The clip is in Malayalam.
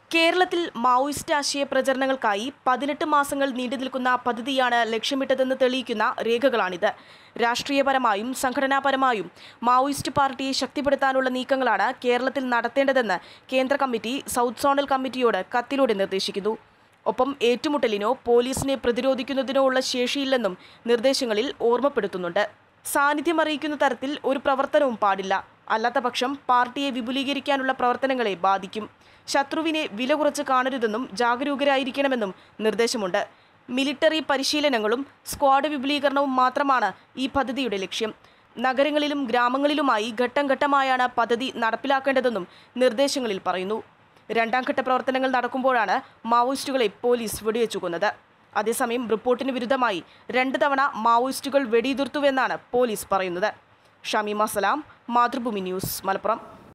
കേരളത്തിൽ മാവോയിസ്റ്റ് ആശയ പ്രചരണങ്ങൾക്കായി പതിനെട്ട് മാസങ്ങൾ നീണ്ടു നിൽക്കുന്ന പദ്ധതിയാണ് ലക്ഷ്യമിട്ടതെന്ന് തെളിയിക്കുന്ന രേഖകളാണിത് രാഷ്ട്രീയപരമായും സംഘടനാപരമായും മാവോയിസ്റ്റ് പാർട്ടിയെ ശക്തിപ്പെടുത്താനുള്ള നീക്കങ്ങളാണ് കേരളത്തിൽ നടത്തേണ്ടതെന്ന് കേന്ദ്ര കമ്മിറ്റി സൗത്ത് സോണൽ കമ്മിറ്റിയോട് കത്തിലൂടെ നിർദ്ദേശിക്കുന്നു ഒപ്പം ഏറ്റുമുട്ടലിനോ പോലീസിനെ പ്രതിരോധിക്കുന്നതിനോ ഉള്ള ശേഷിയില്ലെന്നും നിർദ്ദേശങ്ങളിൽ ഓർമ്മപ്പെടുത്തുന്നുണ്ട് സാന്നിധ്യം അറിയിക്കുന്ന തരത്തിൽ ഒരു പ്രവർത്തനവും പാടില്ല അല്ലാത്തപക്ഷം പാർട്ടിയെ വിപുലീകരിക്കാനുള്ള പ്രവർത്തനങ്ങളെ ബാധിക്കും ശത്രുവിനെ വില കുറച്ച് കാണരുതെന്നും ജാഗരൂകരായിരിക്കണമെന്നും നിർദ്ദേശമുണ്ട് മിലിറ്ററി പരിശീലനങ്ങളും സ്ക്വാഡ് വിപുലീകരണവും മാത്രമാണ് ഈ പദ്ധതിയുടെ ലക്ഷ്യം നഗരങ്ങളിലും ഗ്രാമങ്ങളിലുമായി ഘട്ടം ഘട്ടമായാണ് പദ്ധതി നടപ്പിലാക്കേണ്ടതെന്നും നിർദ്ദേശങ്ങളിൽ പറയുന്നു രണ്ടാം ഘട്ട പ്രവർത്തനങ്ങൾ നടക്കുമ്പോഴാണ് മാവോയിസ്റ്റുകളെ പോലീസ് വെടിവെച്ചു കൊന്നത് അതേസമയം റിപ്പോർട്ടിന് വിരുദ്ധമായി രണ്ട് തവണ മാവോയിസ്റ്റുകൾ വെടിയുതിർത്തുവെന്നാണ് പോലീസ് പറയുന്നത് ഷമീമ സലാം മാതൃഭൂമി ന്യൂസ് മലപ്പുറം